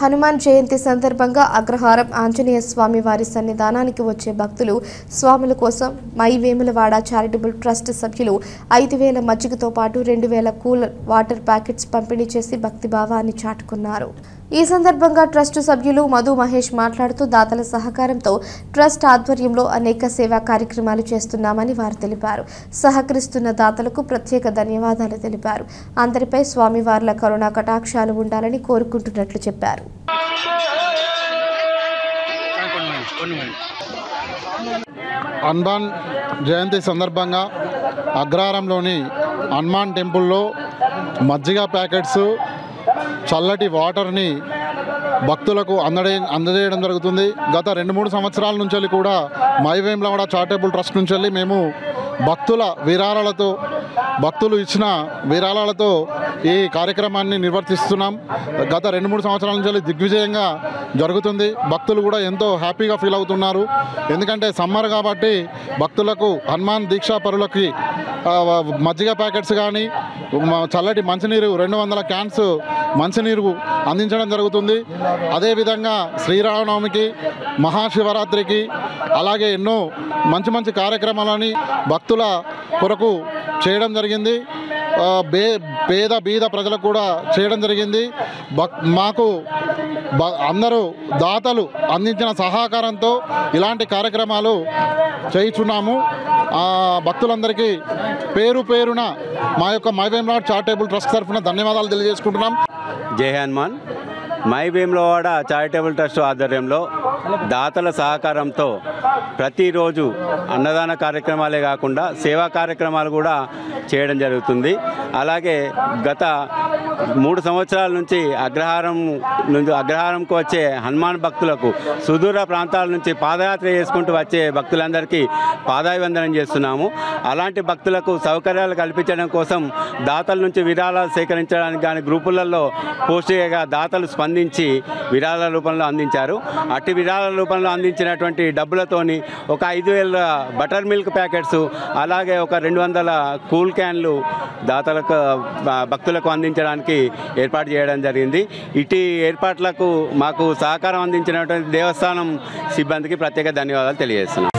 హనుమాన్ జయంతి సందర్భంగా అగ్రహారం ఆంజనేయ స్వామి వారి సన్నిధానానికి వచ్చే భక్తులు స్వాముల కోసం మై వేములవాడ చారిటబుల్ ట్రస్ట్ సభ్యులు ఐదు వేల మజ్జిగతో పాటు రెండు వేల కూల్ వాటర్ ప్యాకెట్స్ పంపిణీ చేసి భక్తిభావాన్ని చాటుకున్నారు ఈ సందర్భంగా ట్రస్ట్ సభ్యులు మధు మహేష్ మాట్లాడుతూ దాతల సహకారంతో ట్రస్ట్ ఆధ్వర్యంలో అనేక సేవా కార్యక్రమాలు చేస్తున్నామని వారు తెలిపారు సహకరిస్తున్న దాతలకు ప్రత్యేక ధన్యవాదాలు తెలిపారు అందరిపై స్వామివార్ల కరుణా కటాక్షాలు ఉండాలని కోరుకుంటున్నట్లు చెప్పారు హనుమాన్ జయంతి సందర్భంగా అగ్రహారంలోని హనుమాన్ టెంపుల్లో మజ్జిగ ప్యాకెట్స్ చల్లటి వాటర్ని భక్తులకు అందడే అందజేయడం జరుగుతుంది గత రెండు మూడు సంవత్సరాల నుంచి వెళ్ళి కూడా మైవేంలవాడ చారిటబుల్ ట్రస్ట్ నుంచి వెళ్ళి మేము భక్తుల విరాళాలతో భక్తులు ఇచ్చిన విరాళాలతో ఈ కార్యక్రమాన్ని నిర్వర్తిస్తున్నాం గత రెండు మూడు సంవత్సరాల నుంచి వెళ్ళి దిగ్విజయంగా జరుగుతుంది భక్తులు కూడా ఎంతో హ్యాపీగా ఫీల్ అవుతున్నారు ఎందుకంటే సమ్మర్ కాబట్టి భక్తులకు హనుమాన్ దీక్షా పరులకి ఆ, మజ్జిగ ప్యాకెట్స్ కానీ మ- చల్లటి మంచినీరు రెండు వందల క్యాన్స్ మంచినీరు అందించడం జరుగుతుంది అదేవిధంగా శ్రీరామనవమికి మహాశివరాత్రికి అలాగే ఎన్నో మంచి మంచి కార్యక్రమాలని భక్తుల కొరకు చేయడం జరిగింది ఆ, బే పేద బీద ప్రజలకు కూడా చేయడం జరిగింది భక్ మాకు బ- అందరూ దాతలు అందించిన సహకారంతో ఇలాంటి కార్యక్రమాలు చేయించున్నాము ఆ, భక్తులందరికీ పేరు పేరున మా యొక్క మైవేమ్లాడ్ చారిటబుల్ ట్రస్ట్ తరఫున ధన్యవాదాలు తెలియజేసుకుంటున్నాం జై హనుమాన్ మై భీమ్లవాడ చారిటబుల్ ట్రస్ట్ ఆధ్వర్యంలో దాతల సహకారంతో ప్రతిరోజు అన్నదాన కార్యక్రమాలే కాకుండా సేవా కార్యక్రమాలు కూడా చేయడం జరుగుతుంది అలాగే గత మూడు సంవత్సరాల నుంచి అగ్రహారం నుంచి అగ్రహారంకు వచ్చే హనుమాన్ భక్తులకు సుదూర ప్రాంతాల నుంచి పాదయాత్ర చేసుకుంటూ వచ్చే భక్తులందరికీ పాదాభివందనం చేస్తున్నాము అలాంటి భక్తులకు సౌకర్యాలు కల్పించడం కోసం దాతల నుంచి విరాళాలు సేకరించడానికి కానీ గ్రూపులలో పోస్ట్ చేయగా దాతలు స్పందించి విరాళాల రూపంలో అందించారు అట్టి విరాళాల రూపంలో అందించినటువంటి డబ్బులతోని ఒక ఐదు వేల బటర్ మిల్క్ ప్యాకెట్స్ అలాగే ఒక రెండు వందల కూల్ క్యాన్లు దాతలకు భ- భక్తులకు అందించడానికి ఏర్పాటు చేయడం జరిగింది ఇటు ఏర్పాట్లకు మాకు సహకారం అందించినటువంటి దేవస్థానం సిబ్బందికి ప్రత్యేక ధన్యవాదాలు తెలియజేస్తున్నాం